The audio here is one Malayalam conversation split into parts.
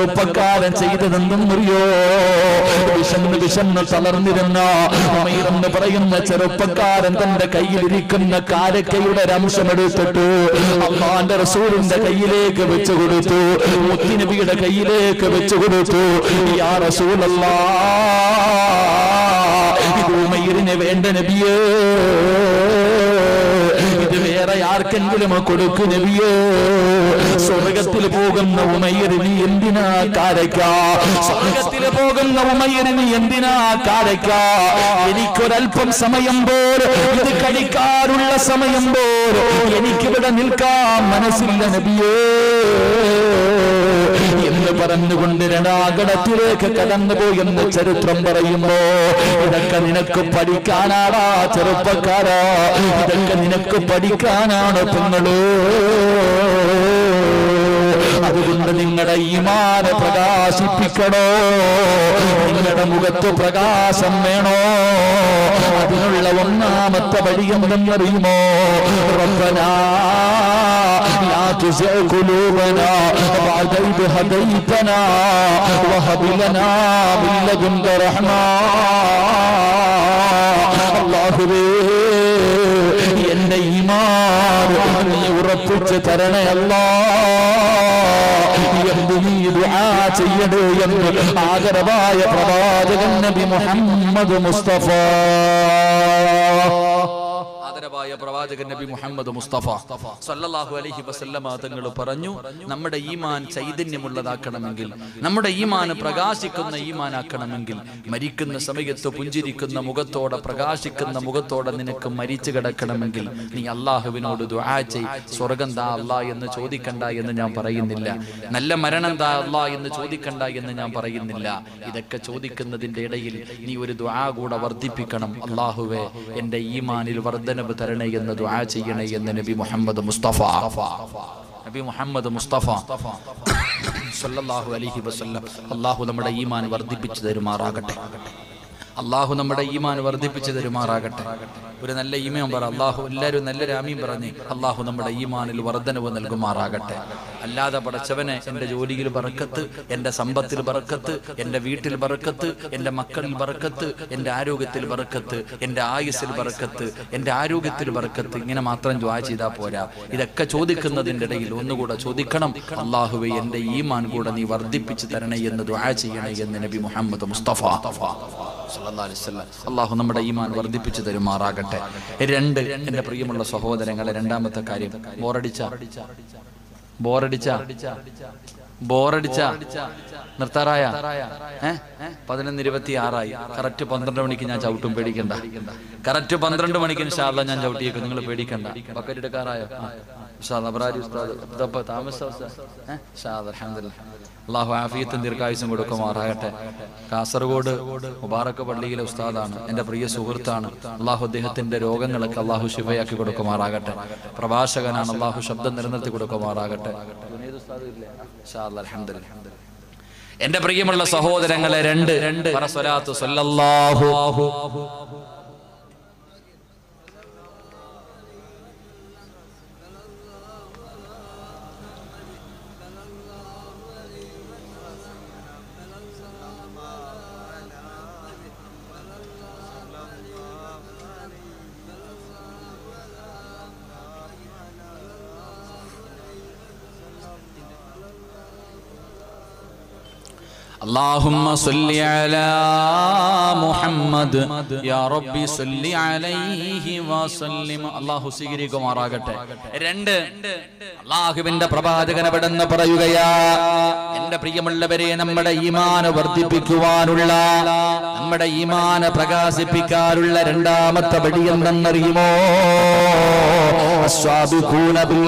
ചെറുപ്പക്കാരൻ ചെയ്തതെന്തെന്നറിയോ വിശന്ന് വിശന്ന് തളർന്നിരുന്ന ഉമൈർ എന്ന് പറയുന്ന ചെറുപ്പക്കാരൻ തന്റെ കയ്യിലിരിക്കുന്ന കാരക്കയുടെ ഒരു അംശം എടുത്തിട്ട് അള്ളാന്റെ റസൂലിന്റെ കയ്യിലേക്ക് വെച്ചു കൊടുത്തു മുത്തിനബിയുടെ കയ്യിലേക്ക് വെച്ചു കൊടുത്തു യാ റസൂലല്ലാ ഇത് ഉമൈറിന് വേണ്ട നബിയേ ഇത് വേറെ ആർക്കെങ്കിലും കൊടുക്കു നബിയേ സ്വർഗത്തിൽ പോകുന്ന ഉമൈറിന് എന്തിനാ കാരക്ക സ്വർഗത്തിൽ പോകുന്ന ഉമൈറിന് എന്തിനാ കാരക്ക എനിക്കൊരല്പം സമയം പോൽ ഇത് കഴിക്കാറുള്ള സമയം പോൽ എനിക്കിവിടെ നിൽക്കാൻ മനസ്സില്ല നബിയേ എന്ന് പറഞ്ഞുകൊണ്ട് രണാകടത്തിലേക്ക് കടന്നുപോയെന്ന് ചരിത്രം പറയുമ്പോ ഇതൊക്കെ നിനക്ക് പഠിക്കാനാടാ ചെറുപ്പക്കാരാ ഇതൊക്കെ നിനക്ക് പഠിക്കാനാണ് പെങ്ങള് അതുകൊണ്ട് നിങ്ങളുടെ ഈമാന പ്രകാശിപ്പിക്കണോ നിങ്ങളുടെ മുഖത്ത് പ്രകാശം വേണോ അതിനുള്ള ഒന്നാമത്തെ വഴി എന്തെന്നറിയുമോ റബ്ബനാ لا تزغ قلوبنا بعد إذ هديتنا وهب لنا من لدنك رحمة അള്ളാഹുവേ എന്റെ ഈമാൻ നീ ഉറപ്പിച്ച് തരണേ അല്ലാ എന്ത് നീ ദുആ ചെയ്യണേ എന്ന് ആദരവായ പ്രവാചകൻ നബി മുഹമ്മദ് മുസ്തഫ ആദരവായ പ്രവാചകൻ നബി മുഹമ്മദ് മുസ്തഫ സല്ലല്ലാഹു അലൈഹി വസല്ലമ തങ്ങൾ പറഞ്ഞു നമ്മുടെ ഈമാൻ ചൈതന്യമുള്ളതാക്കണമെങ്കിൽ നമ്മുടെ ഈമാൻ പ്രകാശിക്കുന്ന ഈമാനാക്കണമെങ്കിൽ മരിക്കുന്ന സമയത്ത് പുഞ്ചിരിക്കുന്ന മുഖത്തോടെ പ്രകാശിക്കുന്ന മുഖത്തോടെ നിനക്ക് മരിച്ചു കിടക്കണമെങ്കിൽ നീ അള്ളാഹുവിനോട് ദുആ ചെയ് സ്വർഗം താ അല്ലാ എന്ന് ചോദിക്കണ്ട എന്ന് ഞാൻ പറയുന്നില്ല നല്ല മരണം താ അല്ലാ എന്ന് ചോദിക്കണ്ട എന്ന് ഞാൻ പറയുന്നില്ല ഇതൊക്കെ ചോദിക്കുന്നതിന്റെ ഇടയിൽ നീ ഒരു ദുആ കൂടെ വർദ്ധിപ്പിക്കണം അള്ളാഹുവേ എന്റെ ഈമാനിൽ വർധനവ് തരണേ എന്ന് ദുആ ചെയ്യണേ എന്ന് നബി മുഹമ്മദ് മുസ്തഫ നബി മുഹമ്മദ് മുസ്തഫ സല്ലല്ലാഹു അലൈഹി വസല്ലം അള്ളാഹു നമ്മുടെ ഈമാൻ വർദ്ധിപ്പിച്ചു തരുമാറാകട്ടെ അള്ളാഹു നമ്മുടെ ഈമാൻ വർദ്ധിപ്പിച്ചു തരുമാറാകട്ടെ ഒരു നല്ല ഈമയും പറ അള്ളാഹു എല്ലാവരും നല്ലൊരു ആമീൻ പറഞ്ഞ് അള്ളാഹു നമ്മുടെ ഈമാനിൽ വർധനവ് നൽകുമാറാകട്ടെ അല്ലാതെ പടച്ചവനെ എൻ്റെ ജോലിയിൽ ബറക്കത്ത് എൻ്റെ സമ്പത്തിൽ ബറക്കത്ത് എൻ്റെ വീട്ടിൽ ബറക്കത്ത് എൻ്റെ മക്കളിൽ ബറക്കത്ത് എൻ്റെ ആരോഗ്യത്തിൽ ബറക്കത്ത് എൻ്റെ ആയുസ്സിൽ ബറക്കത്ത് എൻ്റെ ആരോഗ്യത്തിൽ ബറക്കത്ത് ഇങ്ങനെ മാത്രം ദ്വാ ചെയ്താൽ പോരാ ഇതൊക്കെ ചോദിക്കുന്നതിൻ്റെ ഇടയിൽ ഒന്നുകൂടെ ചോദിക്കണം അള്ളാഹുവെ എൻ്റെ ഈമാൻ കൂടെ നീ വർദ്ധിപ്പിച്ചു തരണേ എന്ന് ദ്വാ ചെയ്യണേ എന്ന് നബി മുഹമ്മദ് മുസ്തഫ സല്ലല്ലാഹു അലൈഹി വസല്ലം. അള്ളാഹു നമ്മുടെ ഈമാൻ വർദ്ധിപ്പിച്ചു തരുമാറാകട്ടെ രണ്ട് എൻ്റെ പ്രിയമുള്ള സഹോദരങ്ങളെ രണ്ടാമത്തെ കാര്യം ബോറടിച്ച ബോറടിച്ച ബോറടിച്ച നിർത്താറായ ഏ പതിനൊന്ന് ഇരുപത്തി ആറായി കറക്റ്റ് പന്ത്രണ്ട് മണിക്ക് ഞാൻ ചവിട്ടും പേടിക്കണ്ട കറക്റ്റ് പന്ത്രണ്ട് മണിക്ക് ഇൻഷാല്ല ഞാൻ ചവിട്ടിയേക്കും നിങ്ങൾ പേടിക്കണ്ട ബക്കറ്റ് എടുക്കാറായോ അള്ളാഹു ആഫിയത്തും ദീർഘായുസും കൊടുക്കുമാറാകട്ടെ കാസർഗോഡ് മുബാറക്ക് പള്ളിയിലെ ഉസ്താദാണ് എൻ്റെ പ്രിയ സുഹൃത്താണ് അള്ളാഹു അദ്ദേഹത്തിന്റെ രോഗങ്ങളൊക്കെ അള്ളാഹു ശിവയാക്കി കൊടുക്കുമാറാകട്ടെ പ്രഭാഷകനാണ് അള്ളാഹു ശബ്ദം നിലനിർത്തി കൊടുക്കുമാറാകട്ടെ എന്റെ പ്രിയമുള്ള സഹോദരങ്ങളെ രണ്ട് രണ്ട് പറ സ്വലാത്തു സല്ലല്ലാഹു اللهم صل على محمد يا ربي صل عليه وسلم അള്ളാഹു സ്വീകരിക്കുമാറാകട്ടെ രണ്ട് അള്ളാഹുവിന്റെ പ്രവാചകൻ എവിടെന്ന് പറയുകയാ എന്റെ പ്രിയമുള്ളവരെ നമ്മുടെ ഈമാന വർദ്ധിപ്പിക്കുവാനുള്ള നമ്മുടെ ഈമാന പ്രകാശിപ്പിക്കാനുള്ള രണ്ടാമത്തെ വഴി എന്തെന്നറിയുമോ അസ്വാബിഖൂന ബിൽ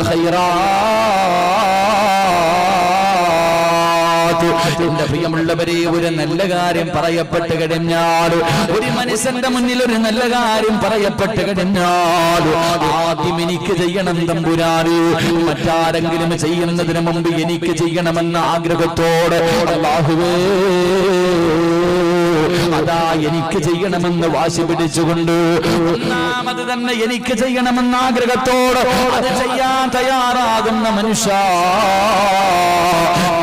ഖൈറാത്ത് എന്റെ പ്രിയമുള്ളവരെ ഒരു നല്ല കാര്യം പറയപ്പെട്ട് കഴിഞ്ഞാൽ ഒരു മനുഷ്യന്റെ മുന്നിൽ ഒരു നല്ല കാര്യം പറയപ്പെട്ട് കഴിഞ്ഞാൽ ആദ്യം എനിക്ക് ചെയ്യണം തമ്പുരാന് മറ്റാരെങ്കിലും ചെയ്യുന്നതിന് മുമ്പ് എനിക്ക് ചെയ്യണമെന്ന ആഗ്രഹത്തോടെ അല്ലാഹുവേ അതാ എനിക്ക് ചെയ്യണമെന്ന് വാശി പിടിച്ചുകൊണ്ട് ഒന്നാമത് തന്നെ എനിക്ക് ചെയ്യണമെന്ന ആഗ്രഹത്തോട് അത് ചെയ്യാൻ തയ്യാറാകുന്ന മനുഷ്യ